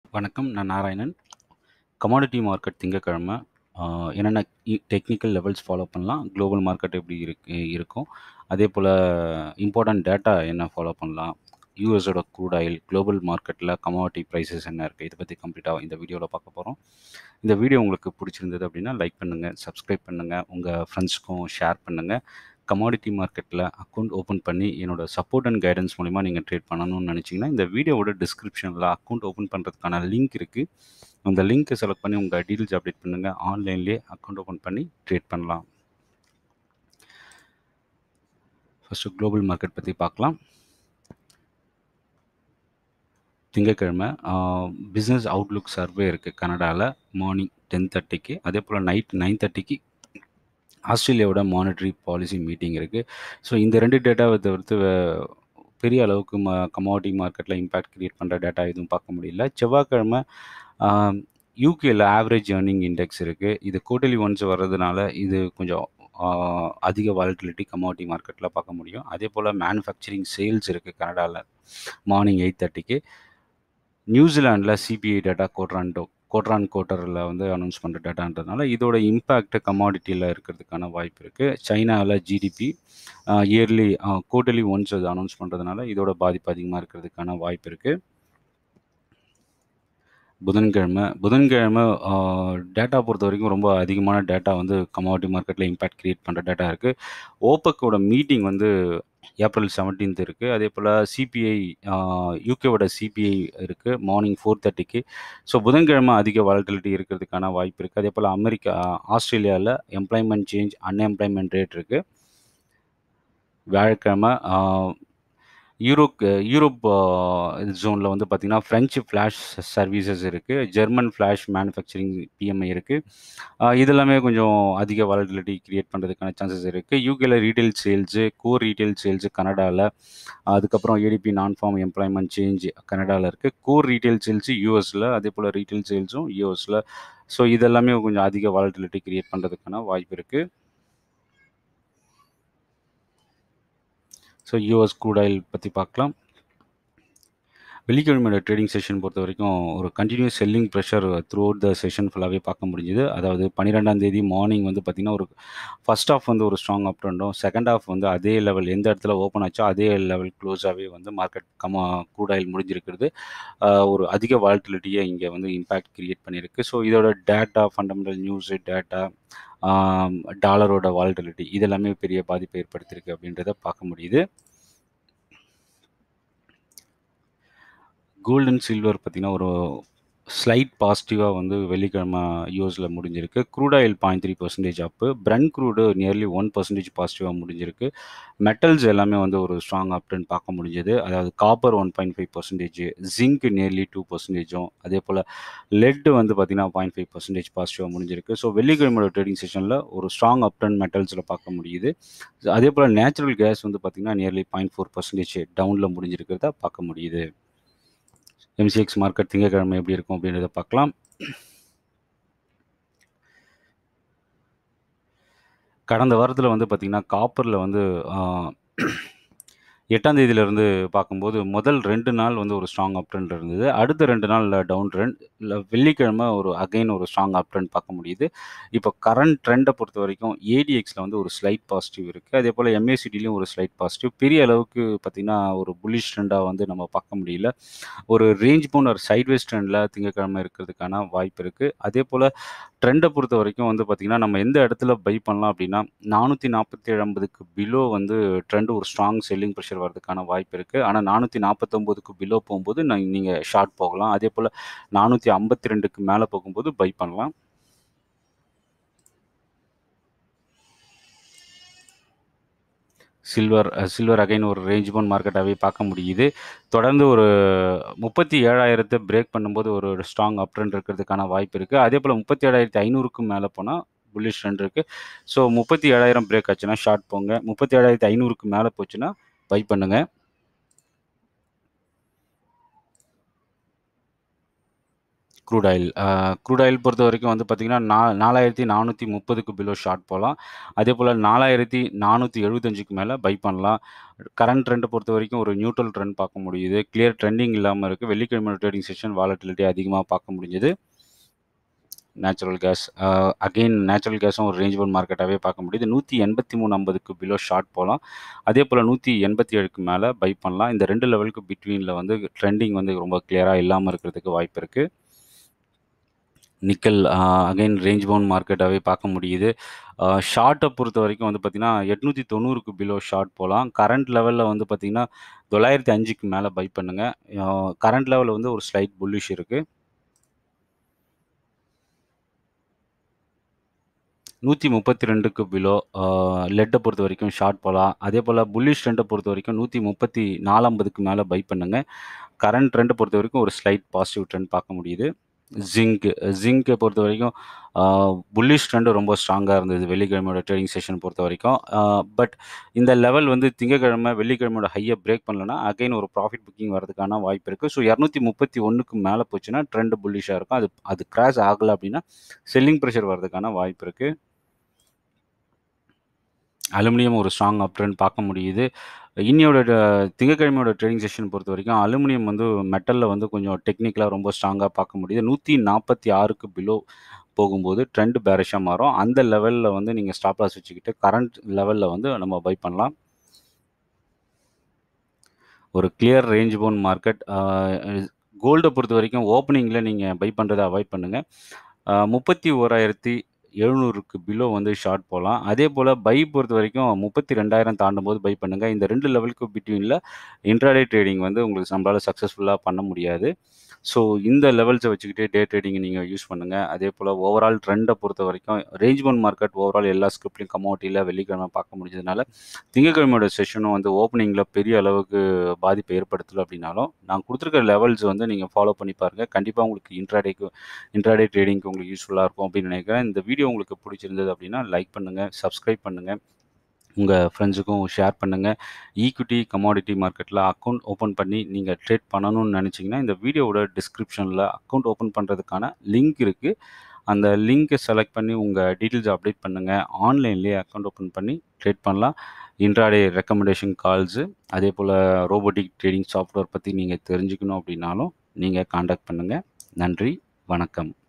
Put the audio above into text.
வணக்கம். நான் Narayanan. Commodity market திங்கட்கிழமை ஆ என்னென்ன இ டெக்னிக்கல் லெவல்ஸ் ஃபாலோ பண்ணலாம், குளோபல் மார்க்கெட் எப்படி இருக்கு இருக்கும், அதேபோல இம்பார்ட்டன்ட் டேட்டா என்ன ஃபாலோ பண்ணலாம், யுஎஸோட க்ரூட் ஆயில், குளோபல் மார்க்கெட்டில கமாடிட்டி பிரைஸஸ் என்ன இருக்கு, இத பத்தி கம்ப்ளீட்டா இந்த வீடியோல பார்க்க போறோம். இந்த வீடியோ உங்களுக்கு பிடிச்சிருந்தது அப்படின்னா லைக் பண்ணுங்க, சப்ஸ்கிரைப் பண்ணுங்க, உங்க ஃப்ரெண்ட்ஸ்க்கும் ஷேர் பண்ணுங்க. கமாடிட்டி மார்க்கெட்டில அக்கவுண்ட் ஓப்பன் பண்ணி என்னோட சப்போர்ட் அண்ட் கைடன்ஸ் மூலியமா நீங்க ட்ரேட் பண்ணணும்னு நினைச்சீங்கன்னா, இந்த வீடியோவோட டிஸ்கிரிப்ஷன்ல அக்கவுண்ட் ஓப்பன் பண்றதுக்கான லிங்க் இருக்கு. அந்த லிங்க்க செலக்ட் பண்ணி உங்க டீடெயில்ஸ் அப்டேட் பண்ணுங்க. ஆன்லைன்லயே அக்கவுண்ட் ஓப்பன் பண்ணி ட்ரேட் பண்ணலாம். ஃபர்ஸ்ட்டு குளோபல் மார்க்கெட் பத்தி பார்க்கலாம். திங்கட்கிழமை ஆ பிசினஸ் அவுட்லுக் சர்வே இருக்கு கனடால மார்னிங் 10:30க்கு அதேபோல நைட் 9:30க்கு ஆஸ்திரேலியாவோட மானிட்டரி பாலிசி மீட்டிங் இருக்கு. ஸோ இந்த 2 டேட்டாவ தவிர்த்து வே பெரிய அளவுக்கு ம கமாடிட்டி மார்க்கெட்ல இம்பாக்ட் கிரியேட் பண்ற டேட்டா எதுவும் பார்க்க முடியல. செவ்வாய்க்கிழமை ஆ யுகேல ஆவரேஜ் ஏர்னிங் இண்டெக்ஸ் இருக்கு. இது குவார்ட்டர்லி ஒன்ஸ் வர்றதுனால இது கொஞ்சம் ஆ அதிக வாலட்டிலிட்டி கமாடிட்டி மார்க்கெட்ல பார்க்க முடியும். அதேபோல மேனுஃபேக்சரிங் சேல்ஸ் இருக்கு கனடால மார்னிங் 8:30க்கு. நியூசிலாந்துல CPI data quarter and quarter on குவார்ட்டர்ல வந்து அனௌன்ஸ் பண்ற டேட்டான்றதுனால இதோட இம்பாக்ட் கமாடிட்டில இருக்கிறதுக்கான வாய்ப்பு இருக்கு. சைனால ஜிடிபி ஆ இயர்லி ஆ குவார்ட்டர்லி ஒன்ஸ் அது அனௌன்ஸ் பண்றதுனால இதோட பாதிப்பு அதிகமா இருக்கிறதுக்கான வாய்ப்பு இருக்கு. புதன்கிழமை புதன்கிழமை ஆ டேட்டா பொறுத்தவரைக்கும் ரொம்ப அதிகமான டேட்டா வந்து கமாடிட்டி மார்க்கெட்ல இம்பாக்ட் கிரியேட் பண்ற டேட்டா இருக்கு. ஓபெக்கோட மீட்டிங் வந்து ஏப்ரல் 17த் இருக்கு. அதேபோல சிபிஐ ஆ யுகேவோட சிபிஐ இருக்கு மார்னிங் 4:30க்கு. ஸோ புதன்கிழமை அதிக வாலட்டிலிட்டி இருக்கிறதுக்கான வாய்ப்பு இருக்கு. அதேபோல அமெரிக்கா ஆஸ்திரேலியால எம்ப்ளாய்மென்ட் சேஞ்ச், அன்எம்ப்ளாய்மென்ட் ரேட் இருக்கு. வியாழக்கிழமை ஆ யூரோக் யூரோப் ஆ ஜோன்ல வந்து பார்த்தீங்கன்னா, பிரெஞ்ச் ஃபிளாஷ் சர்வீசஸ் இருக்கு. ஜெர்மன் ஃபிளாஷ் மேனுஃபேக்சரிங் பிஎம்ஐ இருக்கு. ஆ இது எல்லாமே கொஞ்சம் அதிக வாலட்டிலிட்டி கிரியேட் பண்றதுக்கான சான்சஸ் இருக்கு. யுகேல retail sales, core retail sales கனடால, அதுக்கப்புறம் ஏடிபி நான் ஃபார்ம் எம்ப்ளாய்மென்ட் சேஞ்ச் கனடால இருக்கு. கோர் ரீட்டெயில் சேல்ஸ் யுஎஸ்ல, அதேபோல ரீட்டெயில் சேல்ஸும் யுஎஸ்ல. ஸோ இது எல்லாமே கொஞ்சம் அதிக வாலட்டிலிட்டி கிரியேட் பண்றதுக்கான வாய்ப்பு இருக்கு. ஸோ யுஎஸ் க்ரூட் ஆயில் பத்தி பார்க்கலாம். வெள்ளிக்கிழமையோட ட்ரேடிங் செஷன் பொறுத்தவரைக்கும் ஒரு continuous selling pressure throughout the session ஃபுல்லாவே பார்க்க முடிஞ்சது. அதாவது 12ஆம் தேதி மார்னிங் வந்து பார்த்தீங்கன்னா, ஒரு ஃபர்ஸ்ட் ஹாஃப் வந்து ஒரு ஸ்ட்ராங் அப் ட்ரெண்டும், செகண்ட் ஹாஃப் வந்து அதே லெவல் எந்த இடத்துல ஓப்பன் ஆச்சோ அதே லெவல் க்ளோஸாவே வந்து மார்க்கெட் கமா க்ரூட் ஆயில் முடிஞ்சிருக்கிறது. ஆ ஒரு அதிக வாலட்டிலிட்டிய இங்க வந்து இம்பாக்ட் கிரியேட் பண்ணியிருக்கு. ஸோ இதோட டேட்டா, ஃபண்டமெண்டல் நியூஸ், டேட்டா, ஆ டாலரோட வாலட்டிலிட்டி இது எல்லாமே பெரிய பாதிப்பை ஏற்படுத்தியிருக்கு அப்படின்றத பார்க்க முடியுது. கோல்ட் அண்ட் சில்வர் பார்த்தீங்கன்னா, ஒரு ஸ்லைட் பாசிட்டிவா வந்து வெள்ளிக்கிழமை யுஎஸ்ல முடிஞ்சிருக்கு. Crude oil 0.3% up. Brent crude nearly 1% பாசிட்டிவா முடிஞ்சிருக்கு. மெட்டல்ஸ் எல்லாமே வந்து ஒரு ஸ்ட்ராங் அப் ட்ரெண்ட் பார்க்க முடிஞ்சது. அதாவது காப்பர் 1.5%, ஜிங்க் நியர்லி 2%ம் அதேபோல லெட் வந்து பார்த்தீங்கன்னா, 0.5% பாசிட்டிவா முடிஞ்சிருக்கு. ஸோ வெள்ளிக்கிழமையோட ட்ரேடிங் செஷன்ல ஒரு ஸ்ட்ராங் அப் ட்ரெண்ட் மெட்டல்ஸ்ல பார்க்க முடியுது. அதேபோல நேச்சுரல் கேஸ் வந்து பார்த்தீங்கன்னா, நியர்லி 0.4% டவுன்ல முடிஞ்சிருக்கிறத பார்க்க முடியுது. எம்சிஎக்ஸ் மார்க்கெட் திங்கட்கிழமை எப்படி இருக்கும் அப்படின்றத பார்க்கலாம். கடந்த வாரத்தில வந்து பார்த்தீங்கன்னா, காப்பர்ல வந்து ஆ 8ஆம் தேதியிலிருந்து பார்க்கும்போது முதல் 2 நாள் வந்து ஒரு ஸ்ட்ராங் அப் ட்ரெண்ட் இருந்தது. அடுத்த 2 நாள் டவுன் ட்ரெண்ட். இல்ல வெள்ளிக்கிழமை ஒரு அகைன் ஒரு ஸ்ட்ராங் அப் ட்ரெண்ட் பார்க்க முடியுது. இப்போ கரண்ட் ட்ரெண்ட பொறுத்தவரைக்கும் ஏடிஎக்ஸ்ல வந்து ஒரு ஸ்லைட் பாசிட்டிவ் இருக்கு. அதேபோல எம்ஏசிடிலயும் ஒரு ஸ்லைட் பாசிட்டிவ். பெரிய அளவுக்கு பார்த்தீங்கன்னா, ஒரு புல்லிஷ் ட்ரெண்டா வந்து நம்ம பார்க்க முடியல. ஒரு ரேஞ்ச் பவுண்ட் ஒரு சைட்வேஸ் ட்ரெண்ட்ல திங்கட்கிழமை இருக்கிறதுக்கான வாய்ப்பு இருக்கு. அதேபோல ட்ரெண்ட பொறுத்தவரைக்கும் வந்து பார்த்தீங்கன்னா, நம்ம எந்த இடத்துல பை பண்ணலாம் அப்படின்னா, 447.50க்கு பிலோ வந்து ட்ரெண்ட் ஒரு ஸ்ட்ராங் செல்லிங் பிரஷர் வரதுக்கான வாய்ப்பு இருக்கு. ஆனா 449க்கு பிலோ போகும்போது ந நீங்க ஷார்ட் போகலாம். அதேபோல 452க்கு மேல போகும்போது பை பண்ணலாம். சில்வர் சில்வர் அகைன் ஒரு ரேஞ்ச் பவுண்ட் மார்க்கெட்டாவே பார்க்க முடியுது. தொடர்ந்து ஒரு 37,000த்த பிரேக் பண்ணும்போது ஒரு ஸ்ட்ராங் அப் ட்ரெண்ட் இருக்கிறதுக்கான வாய்ப்பு இருக்கு. அதேபோல 37,500க்கு மேல போனா புல்லிஷ் ட்ரெண்ட் இருக்கு. ஸோ 37,000 பிரேக் ஆச்சுன்னா ஷார்ட் போங்க. 37,500க்கு மேல போச்சுன்னா பை பண்ணுங்க. க்ரூட் ஆயில் க்ரூட் ஆயில் பொறுத்த வரைக்கும் வந்து பார்த்திங்கன்னா நா நாலாயிரத்தி நானூற்றி முப்பதுக்கு பிலோ ஷார்ட் போகலாம் அதே போல் நாலாயிரத்தி நானூற்றி எழுபத்தஞ்சுக்கு மேலே பை பண்ணலாம் கரண்ட் ட்ரெண்டை பொறுத்த வரைக்கும் ஒரு நியூட்ரல் ட்ரெண்ட் பார்க்க முடியுது கிளியர் ட்ரெண்டிங் இல்லாமல் இருக்குது வெள்ளிக்கிழமை ட்ரேடிங் செஷன் வாலட்டிலிட்டி அதிகமாக பார்க்க முடிஞ்சது நேச்சுரல் கேஸ் அகெயின் நேச்சுரல் கேஸும் ஒரு ரேஞ்ச் பவுண்ட் மார்க்கெட்டாகவே பார்க்க முடியுது நூற்றி எண்பத்தி மூணு ஐம்பதுக்கு பிலோ ஷார்ட் போகலாம் அதே போல் நூற்றி எண்பத்தி ஏழுக்கு மேலே பை பண்ணலாம் இந்த ரெண்டு லெவலுக்கு பிட்வீனில் வந்து ட்ரெண்டிங் வந்து ரொம்ப கிளியராக இல்லாமல் இருக்கிறதுக்கு வாய்ப்பு இருக்குது நிக்கல் அகைன் ரேஞ்ச் பவுண்ட் மார்க்கெட்டாகவே பார்க்க முடியுது ஷார்ட்டை பொறுத்த வரைக்கும் வந்து பார்த்திங்கன்னா எட்நூற்றி தொண்ணூறுக்கு பிலோ ஷார்ட் போகலாம் கரண்ட் லெவலில் வந்து பார்த்திங்கன்னா தொள்ளாயிரத்தி அஞ்சுக்கு மேலே பை பண்ணுங்கள் கரண்ட் லெவலில் வந்து ஒரு ஸ்லைட் புல்லிஷ் இருக்குது நூற்றி முப்பத்தி ரெண்டுக்கு பிலோ லெட்டை பொறுத்த வரைக்கும் ஷார்ட் போகலாம் அதே போல் புல்லிஷ் ட்ரெண்டை பொறுத்த வரைக்கும் நூற்றி முப்பத்தி நாலம்பதுக்கு மேலே பை பண்ணுங்கள் கரண்ட் ட்ரெண்டை பொறுத்த வரைக்கும் ஒரு ஸ்லைட் பாசிட்டிவ் ட்ரெண்ட் பார்க்க முடியுது ஜிங்க் ஜிங்கை பொறுத்த வரைக்கும் புல்லிஷ் ட்ரெண்டு ரொம்ப ஸ்ட்ராங்காக இருந்தது வெள்ளிக்கிழமையோட ட்ரேடிங் செஷன் பொறுத்த வரைக்கும் பட் இந்த லெவல் வந்து திங்கக்கிழமை வெள்ளிக்கிழமையோட ஹையை பிரேக் பண்ணலன்னா அகைன் ஒரு ப்ராஃபிட் புக்கிங் வரதுக்கான வாய்ப்பு இருக்குது ஸோ இரநூத்தி முப்பத்தி ஒன்றுக்கு மேலே போச்சுன்னா ட்ரெண்டு புல்லிஷாக இருக்கும் அது அது கிராஷ் ஆகலை அப்படின்னா செல்லிங் ப்ரெஷர் வரதுக்கான வாய்ப்பு இருக்குது அலுமினியம் ஒரு ஸ்ட்ராங் அப் ட்ரெண்ட் பார்க்க முடியுது இன்னியோட திங்கக்கிழமையோட ட்ரேடிங் செஷன் பொறுத்த வரைக்கும் அலுமினியம் வந்து மெட்டலில் வந்து கொஞ்சம் டெக்னிக்கலாக ரொம்ப ஸ்ட்ராங்காக பார்க்க முடியுது நூற்றி நாற்பத்தி ஆறுக்கு பிலோ போகும்போது ட்ரெண்ட் பேரிஷாக மாறும் அந்த லெவலில் வந்து நீங்கள் ஸ்டாப் லாஸ் வச்சுக்கிட்டு கரண்ட் லெவலில் வந்து நம்ம பை பண்ணலாம் ஒரு கிளியர் ரேஞ்ச் போன் மார்க்கெட் கோல்டை பொறுத்த வரைக்கும் ஓப்பனிங்கில் நீங்கள் பை பண்ணுறதை அவாய்ட் பண்ணுங்கள் முப்பத்தி ஓராயிரத்தி எழுநூறுக்கு பிலோ வந்து ஷார்ட் போகலாம் அதே போல் பை பொறுத்த வரைக்கும் முப்பத்தி ரெண்டாயிரம் தாண்டும் போது பை பண்ணுங்கள் இந்த ரெண்டு லெவலுக்கு பிட்வீனில் இன்ட்ராடே ட்ரேடிங் வந்து உங்களுக்கு நம்மளால் சக்ஸஸ்ஃபுல்லாக பண்ண முடியாது ஸோ இந்த லெவல்ஸை வச்சுக்கிட்டே டே ட்ரேடிங் நீங்கள் யூஸ் பண்ணுங்கள் அதே போல் ஓவரால் ட்ரெண்டை பொறுத்த வரைக்கும் ரேஞ்ச் பவுண்ட் மார்க்கெட் ஓவரால் எல்லா ஸ்கிரிப்ட்லையும் கமோட்டியில் வெள்ளிக்கிழமை பார்க்க முடிஞ்சதுனால திங்கக்கிழமையோட செஷனும் வந்து ஓப்பனிங்கில் பெரிய அளவுக்கு பாதிப்பை ஏற்படுத்தலை அப்படின்னாலும் நான் கொடுத்துருக்க லெவல்ஸ் வந்து நீங்கள் ஃபாலோ பண்ணி பாருங்கள் கண்டிப்பாக உங்களுக்கு இன்ட்ராடேக்கு இன்ட்ராடே ட்ரேடிங்க்கு உங்களுக்கு யூஸ்ஃபுல்லாக இருக்கும் அப்படின்னு நினைக்கிறேன் இந்த வீடியோ உங்களுக்கு பிடிச்சிருந்தது அப்படின்னா லைக் பண்ணுங்கள் சப்ஸ்கிரைப் பண்ணுங்கள் உங்கள் ஃப்ரெண்ட்ஸுக்கும் ஷேர் பண்ணுங்கள் ஈக்விட்டி கமாடிட்டி மார்க்கெட்டில் அக்கௌண்ட் ஓப்பன் பண்ணி நீங்கள் ட்ரேட் பண்ணணும்னு நினச்சிங்கன்னா இந்த வீடியோவோட டிஸ்கிரிப்ஷனில் அக்கௌண்ட் ஓப்பன் பண்ணுறதுக்கான லிங்க் இருக்குது அந்த லிங்க்கை செலக்ட் பண்ணி உங்கள் டீட்டெயில்ஸ் அப்டேட் பண்ணுங்கள் ஆன்லைன்லேயே அக்கௌண்ட் ஓப்பன் பண்ணி ட்ரேட் பண்ணலாம் இன்ட்ராடே ரெக்கமெண்டேஷன் கால்ஸு அதே போல் ரோபோட்டிக் ட்ரேடிங் சாஃப்ட்வேர் பற்றி நீங்கள் தெரிஞ்சுக்கணும் அப்படின்னாலும் நீங்கள் காண்டாக்ட் பண்ணுங்கள் நன்றி வணக்கம்